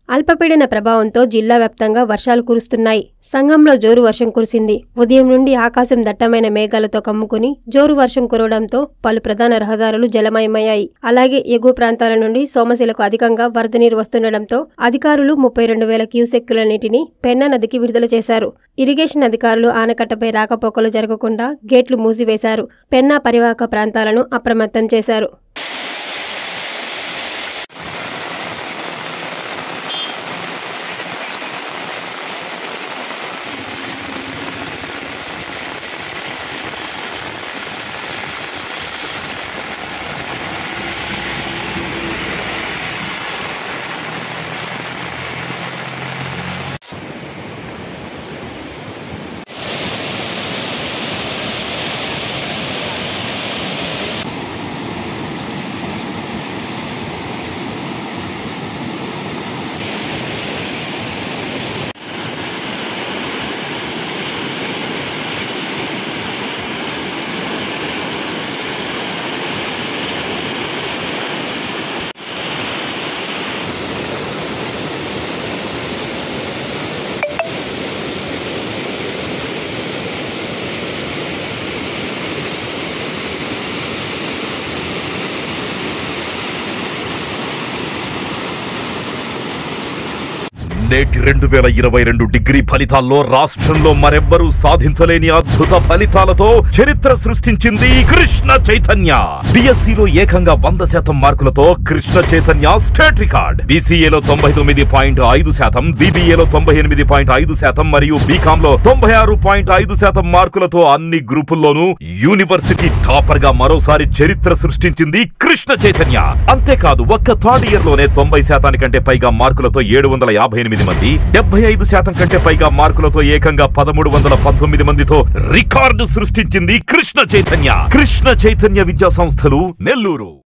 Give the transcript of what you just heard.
అల్పపీడన ప్రభావంతో జిల్లా వ్యాప్తంగా వర్షాలు కురుస్తున్నాయి సంఘంలో జోరు వర్షం కురిసింది ఉదయం నుండి ఆకాశం దట్టమైన మేఘాలతో కమ్ముకుని జోరు వర్షం కురవడంతో పలు ప్రధాన రహదారులు జలమయమయ్యాయి అలాగే ఎగువ ప్రాంతాల నుండి సోమశిలకు అధికంగా వరద నీరు వస్తుండటంతో అధికారులు ముప్పై రెండు వేల క్యూసెక్కుల నీటిని పెన్నా నదికి విడుదల చేశారు ఇరిగేషన్ అధికారులు ఆనకట్టపై రాకపోకలు జరగకుండా గేట్లు మూసివేశారు పెన్నా పరివాహక ప్రాంతాలను అప్రమత్తం చేశారు నేటి రెండు వేల ఇరవై రెండు డిగ్రీ ఫలితాల్లో రాష్ట్రంలో మరెవ్వరూ సాధించలేని అద్భుత ఫలితాలతో చరిత్ర సృష్టించింది కృష్ణ చైతన్య బిఎస్సిలో ఏకంగా వంద శాతం మార్కులతో కృష్ణ చైతన్య స్టేట్ రికార్డ్ బీసీఏలో తొంభై తొమ్మిది పాయింట్ ఐదు శాతం బీబీఏలో తొంభై ఎనిమిది పాయింట్ ఐదు శాతం మరియు బీకామ్ లో తొంభై ఆరు పాయింట్ ఐదు శాతం మార్కులతో అన్ని గ్రూపుల్లోనూ యూనివర్సిటీ టాపర్ గా మరోసారి చరిత్ర సృష్టించింది కృష్ణ చైతన్య అంతేకాదు ఒక్క థర్డ్ ఇయర్ లోనే తొంభై శాతానికంటే పైగా మార్కులతో ఏడు వందల యాభై ఎనిమిది మంది డెబ్బై ఐదు శాతం కంటే పైగా మార్కులతో ఏకంగా పదమూడు వందల పంతొమ్మిది మందితో రికార్డు సృష్టించింది కృష్ణ చైతన్య కృష్ణ చైతన్య విద్యా సంస్థలు నెల్లూరు